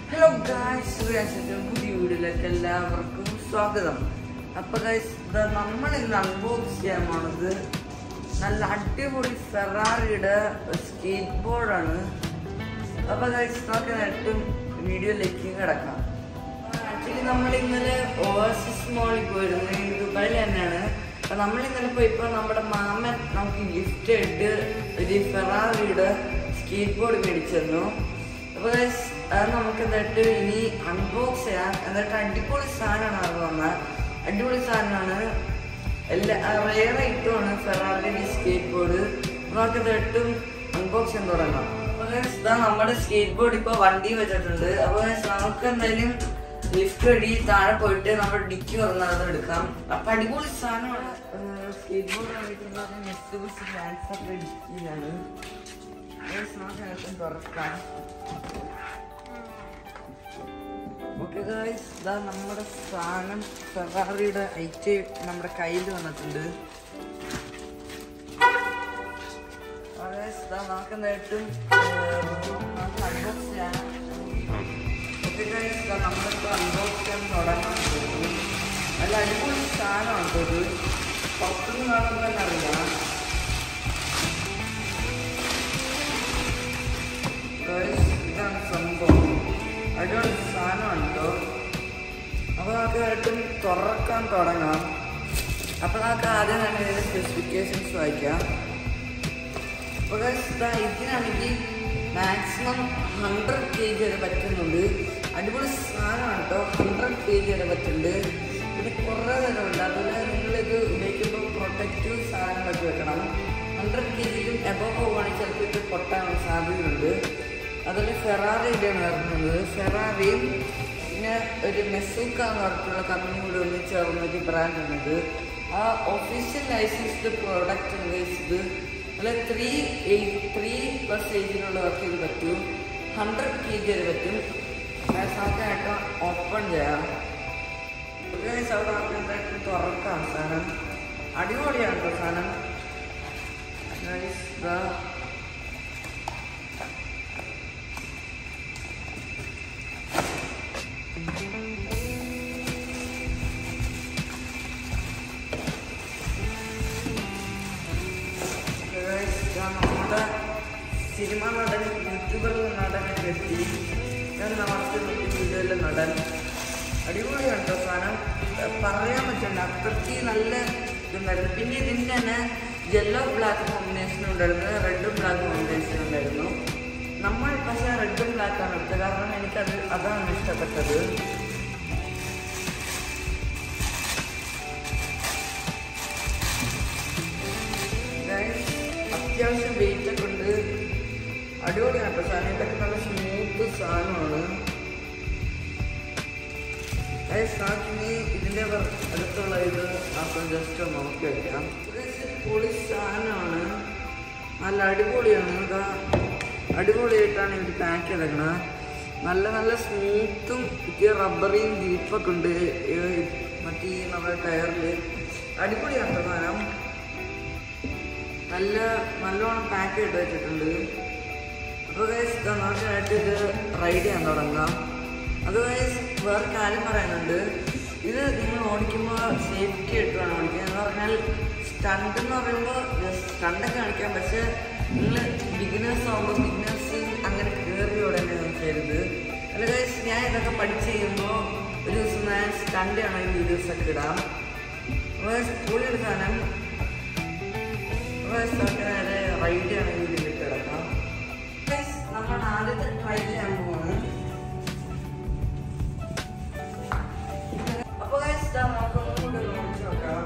hello guys റിയാക്ഷൻ്റെ പുതിയ വീഡിയോയിലേക്ക് എല്ലാവർക്കും സ്വാഗതം അപ്പൊ ഗായ്സ് നമ്മൾ ഇന്ന് അൺബോക്സ് ചെയ്യാൻ പോണത് നല്ല അടിപൊളി ഫെറാറിയുടെ സ്കേറ്റ് ബോർഡാണ് അപ്പൊ ഗായ്സ് നമുക്ക് നേരിട്ടും വീഡിയോയിലേക്ക് കിടക്കാം ആക്ച്വലി നമ്മൾ ഇന്നലെ ഓവർസീസ് മോളിൽ പോയിരുന്നു ഈ ദുബായിൽ തന്നെയാണ് അപ്പൊ നമ്മൾ ഇന്നലെ പോയപ്പോ നമ്മുടെ മാമൻ നമുക്ക് ഗിഫ്റ്റ് ആയിട്ട് ഒരു ഫെറാറിയുടെ സ്കേറ്റ് ബോർഡ് മേടിച്ചു തന്നു അപ്പൊ guys, അത് നമുക്ക് എന്നിട്ട് ഇനി അൺബോക്സ് ചെയ്യാം എന്നിട്ട് അടിപൊളി സാധനമാണ് അത് വന്നത് അടിപൊളി സാധനമാണ് എല്ലാ റെയർ ഐറ്റമാണ് ഫെറാറിയുടെ സ്കേറ്റ് ബോർഡ് നമുക്ക് എന്നിട്ടും അൺബോക്സ് ചെയ്യാൻ തുടങ്ങാം അപ്പൊ guys, ഇതാ നമ്മുടെ സ്കേറ്റ് ബോർഡ് ഇപ്പൊ വണ്ടി വെച്ചിട്ടുണ്ട് അപ്പൊ guys, നമുക്ക് എന്തായാലും ലിഫ്റ്റ് വഴി താഴെ പോയിട്ട് നമ്മുടെ ഡിക്കി തുറന്നത് എടുക്കാം അപ്പൊ അടിപൊളി സാധനമാണ് സ്കേറ്റ് ബോർഡ് വന്നിട്ടുള്ളത് മിസ്റ്റുബിസ് ലാൻസറിന്റെ ഡിക്കിയിലാണ് Guys, നമുക്ക് അതിനകത്ത് തുറക്കാം ഓക്കെ ഗായ്സ് ഇതാ നമ്മുടെ സാധനം ഫെറാറിയുടെ ഐറ്റ് നമ്മുടെ കയ്യിൽ വന്നിട്ടുണ്ട് നമുക്ക് എന്തായിട്ടും നമുക്ക് അൺബോക്സ് ചെയ്യാൻ ഓക്കെ ഗായ്സ് ഇതാ നമ്മളിപ്പോൾ അൺബോക്സ് ചെയ്യാൻ തുടങ്ങാൻ പോകുന്നു നല്ല അടിപൊളി സാധനമാണ് ഇത് പുറത്തുനിന്ന് കാണുമ്പോൾ തന്നെ അറിയാം Guys, ഇതാണ് സംഭവം അടിപൊളി സാധനമാണ് കേട്ടോ അപ്പോൾ നമുക്ക് ആയിട്ടും തുറക്കാൻ തുടങ്ങാം അപ്പോൾ നമുക്ക് ആദ്യം തന്നെ ഇതിൻ്റെ സ്പെസിഫിക്കേഷൻസ് വായിക്കാം അപ്പോൾ guys, ദാ ഇതിനാണെങ്കിൽ മാക്സിമം ഹൺഡ്രഡ് കെ ജി വരെ പറ്റുന്നുണ്ട് അടിപൊളി സാധനമാണ് കേട്ടോ ഹൺഡ്രഡ് കെ ജി വരെ പറ്റുന്നുണ്ട് പിന്നെ കുറേ തരമുണ്ട് അതുപോലെ നിങ്ങളിത് ഉപയോഗിക്കുമ്പോൾ പ്രൊട്ടക്റ്റീവ് സാധനങ്ങളൊക്കെ വെക്കണം ഹൺഡ്രഡ് കെ ജിയിലും എബോവ് പോവുകയാണെങ്കിൽ ചിലപ്പോൾ ഇത് പൊട്ടാനുള്ള സാധ്യതയുണ്ട് അതുപോലെ ഫെറാറിയുടെയാണ് വരുന്നത് ഫെറാറിയും പിന്നെ ഒരു മെസ്സൂക്ക എന്ന് പറഞ്ഞിട്ടുള്ള കമ്പനി കൂടി ഒന്നിച്ച് ചേർന്ന ഒരു ബ്രാൻഡാണ് ഇത് ആ ഒഫീഷ്യൽ ലൈസൻസ്ഡ് പ്രോഡക്റ്റ് ആണ് ഇത് അല്ല ത്രീ എയ്റ്റ് ത്രീ പ്ലസ് ഏജിലുള്ളവർക്ക് ഇത് പറ്റും ഹൺഡ്രഡ് കെ ജി വരെ പറ്റും നമുക്കായിട്ട് ഓപ്പൺ ചെയ്യാം ഗൈസ് അവിടെ എന്തായിട്ട് തുറക്കാം സാധനം അടിപൊളിയാണ് കേട്ടോ സാധനം ഗൈസ് ദാ Guys, ഇതാ നമ്മുടെ സിനിമ നടൻ യൂട്യൂബർ നടനൊക്കെ എത്തി ഞാൻ നാളത്തെ വീഡിയോയിലെ നടൻ അടിപൊളിയാണ് കേട്ടോ സാധനം ഏർ പറയാൻ പറ്റില്ല അത്രയ്ക്ക് നല്ല ഇതുണ്ടായിരുന്നു പിന്നെ ഇതിൻ്റെ തന്നെ യെല്ലോ ബ്ലാക്ക് കോമ്പിനേഷൻ ഉണ്ടായിരുന്നു റെഡും ബ്ലാക്ക് കോമ്പിനേഷൻ ഉണ്ടായിരുന്നു നമ്മൾ പക്ഷേ റെഡും ബ്ലാക്കാണ് എടുത്തത് കാരണം എനിക്കത് അതാണ് ഇഷ്ടപ്പെട്ടത് Guys, അത്യാവശ്യം വെയിറ്റ് ഒക്കെ ഉണ്ട് അടിപൊളിയാണ് കേട്ടോ സാധനം ഇതൊക്കെ നല്ല സ്മൂത്ത് സാധനമാണ് Guys, നമുക്കിനി ഇതിന്റെ വ- അടുത്തുള്ള ഇത് അപ്പം ജസ്റ്റ് ഒന്ന് നോക്കി വെക്കാം Guys, ഇത് പൊളി സാധനമാണ് നല്ല അടിപൊളിയാണ് ഇതാ അടിപൊളിയായിട്ടാണ് ഇവർ പാക്ക് ചെയ്തേക്കണത് നല്ല നല്ല സ്മൂത്തും ഇത്തിരി റബ്ബറിയും ഡീപ്പൊക്കെ ഉണ്ട് ഈ മറ്റേ ഈ നമ്മുടെ ടയറിൽ അടിപൊളിയാണ് കേട്ടോ സാധനം നല്ല നല്ലോണം പാക്ക് ചെയ്ത് വെച്ചിട്ടുണ്ട് അപ്പോൾ ഗൈസ് നമുക്കായിട്ട് ഇത് റൈഡ് ചെയ്യാൻ തുടങ്ങാം അത് ഗൈസ് വേറെ കാര്യം പറയാനുണ്ട് ഇത് നിങ്ങൾ ഓടിക്കുമ്പോൾ സേഫ്റ്റി ആയിട്ട് വേണം ഓടിക്കാൻ എന്ന് പറഞ്ഞാൽ സ്റ്റണ്ട് എന്ന് പറയുമ്പോൾ സ്റ്റണ്ടൊക്കെ കാണിക്കാം പക്ഷേ നിങ്ങൾ ബിഗിനേഴ്സ് ആകുമ്പോൾ ബിഗിനേഴ്സ് അങ്ങനെ കയറി ഉടനെ നോക്കരുത് അല്ല ഗൈസ് ഞാൻ ഇതൊക്കെ പഠിച്ച് കഴിയുമ്പോൾ ഒരു ദിവസം ഞാൻ സ്റ്റണ്ട് ആണ് ഈ വീഡിയോസൊക്കെ ഇടാം അപ്പോൾ പൊളിയൊരു സാധനം നേരെ റൈഡ് ആണ് ഇതിൽ കിടക്കാം നമ്മൾ ആദ്യത്തെ ട്രൈ ചെയ്യാൻ പോവാണ് അപ്പൊ guys, ദാ നമുക്ക് ഒന്നും കൂടി ഒന്ന് ഓടിച്ച് നോക്കാം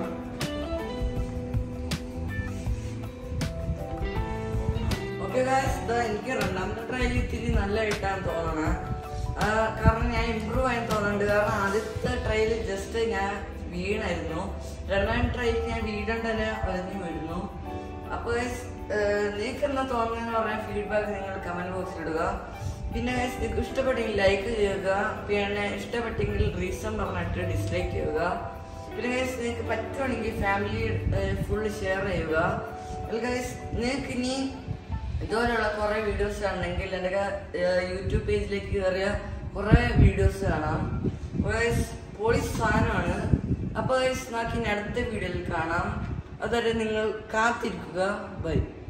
ഓക്കെ ഗായ്സ് ഇതാ എനിക്ക് രണ്ടാമത്തെ ട്രയൽ ഇത്തിരി നല്ലതായിട്ടാണ് തോന്നണേ ആ, കാരണം ഞാൻ ഇമ്പ്രൂവ് ആയി തോന്നുന്നുണ്ട് കാരണം ആദ്യത്തെ ട്രയൽ ജസ്റ്റ് ഞാൻ വീണായിരുന്നു രണ്ടാം ട്രയൽ ഞാൻ വീഴേണ്ട തന്നെ ഒലഞ്ഞു വീഴുന്നു അപ്പോൾ നിങ്ങൾക്ക് എന്താ തോന്നുന്നതെന്ന് പറഞ്ഞാൽ ഫീഡ്ബാക്ക് നിങ്ങൾ കമന്റ് ബോക്സിൽ ഇടുക പിന്നെ guys, നിങ്ങൾക്ക് ഇഷ്ടപ്പെട്ടെങ്കിൽ ലൈക്ക് ചെയ്യുക പിന്നെ ഇഷ്ടപ്പെട്ടെങ്കിൽ റീസൺ പറഞ്ഞിട്ട് ഡിസ്ലൈക്ക് ചെയ്യുക പിന്നെ ഗൈസ് നിങ്ങൾക്ക് പറ്റുവാണെങ്കിൽ ഫാമിലി ഫുൾ ഷെയർ ചെയ്യുക ഗൈസ് നിങ്ങൾക്ക് ഇനി ഇതുപോലെയുള്ള കുറേ വീഡിയോസ് ആണെങ്കിൽ എൻ്റെ യൂട്യൂബ് പേജിലേക്ക് കയറിയ കുറെ വീഡിയോസ് കാണാം ഗൈസ് പോളി സാധനമാണ് അപ്പോൾ ഗൈസ് നമുക്ക് ഇനി അടുത്ത വീഡിയോയിൽ കാണാം അതുവരെ നിങ്ങൾ കാത്തിരിക്കുക ബൈ